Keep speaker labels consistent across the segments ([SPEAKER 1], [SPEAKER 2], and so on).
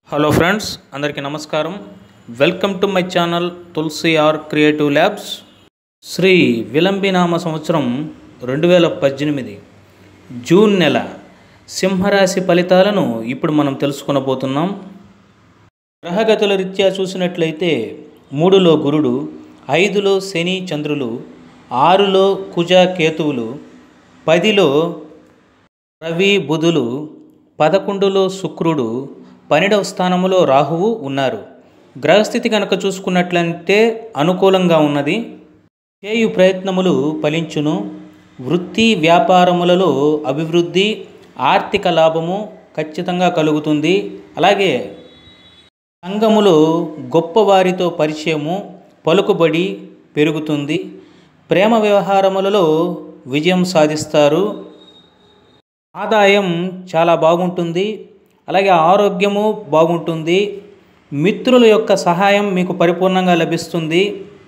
[SPEAKER 1] Hello friends అందరికీ నమస్కారం welcome to my channel Tulasi R creative labs Shri విలంబినామ సంవత్సరం రెండు వేల పద్దెనిమిది జూన్ నెల సింహరాశి ఫలితాలను ఇప్పుడు మనం తెలుసుకొనబోతున్నాం గ్రహగతుల రీత్యా చూసినట్లయితే మూడులో గురుడు ఐదులో శని చంద్రులు ఆరులో కుజ కేతువులు పదిలో రవి బుధులు పదకొండులో శుక్రుడు పన్నెండవ స్థానములో రాహువు ఉన్నారు గ్రహస్థితి కనుక చూసుకున్నట్లయితే అనుకూలంగా ఉన్నది చేయు ప్రయత్నములు ఫలించును వృత్తి వ్యాపారములలో అభివృద్ధి ఆర్థిక లాభము ఖచ్చితంగా కలుగుతుంది అలాగే సంఘములో గొప్పవారితో పరిచయము పలుకుబడి పెరుగుతుంది ప్రేమ వ్యవహారములలో విజయం సాధిస్తారు ఆదాయం చాలా బాగుంటుంది అలాగే ఆరోగ్యము బాగుంటుంది మిత్రుల యొక్క సహాయం మీకు పరిపూర్ణంగా లభిస్తుంది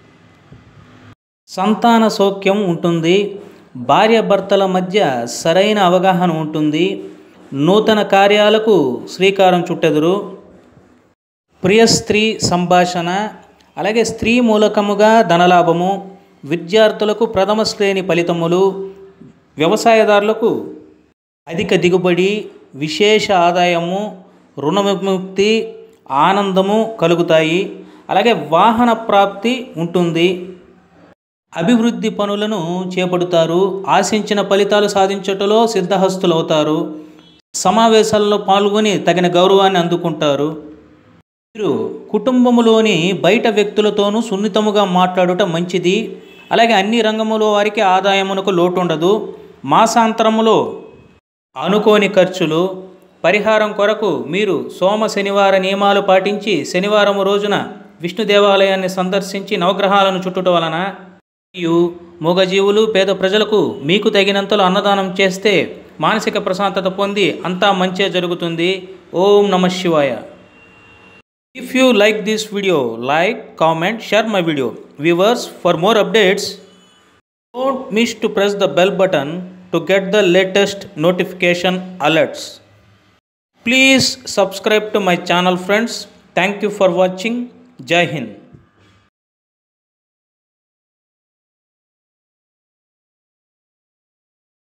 [SPEAKER 1] సంతాన సౌఖ్యం ఉంటుంది భార్యాభర్తల మధ్య సరైన అవగాహన ఉంటుంది నూతన కార్యాలకు శ్రీకారం చుట్టెదురు ప్రియ స్త్రీ సంభాషణ అలాగే స్త్రీ మూలకముగా ధనలాభము విద్యార్థులకు ప్రథమ శ్రేణి ఫలితములు వ్యవసాయదారులకు అధిక దిగుబడి విశేష ఆదాయము రుణ విముక్తి ఆనందము కలుగుతాయి అలాగే వాహన ప్రాప్తి ఉంటుంది అభివృద్ధి పనులను చేపడతారు ఆశించిన ఫలితాలు సాధించటంలో సిద్ధహస్తులవుతారు సమావేశాల్లో పాల్గొని తగిన గౌరవాన్ని అందుకుంటారు మీరు కుటుంబములోని బయట వ్యక్తులతోనూ సున్నితముగా మాట్లాడుట మంచిది అలాగే అన్ని రంగములో వారికి ఆదాయమునకు లోటు ఉండదు మాసాంతరములో అనుకోని ఖర్చులు పరిహారం కొరకు మీరు సోమ శనివార నియమాలు పాటించి శనివారం రోజున విష్ణు దేవాలయాన్ని సందర్శించి నవగ్రహాలను చుట్టుట వలన మరియు మూగజీవులు పేద ప్రజలకు మీకు తగినంతలో అన్నదానం చేస్తే మానసిక ప్రశాంతత పొంది అంతా మంచే జరుగుతుంది ఓం నమ శివాయ if you like this video like comment share my video viewers for more updates don't miss to press the bell button to get the latest notification alerts. Please subscribe to my channel friends. Thank you for watching. Jai Hind.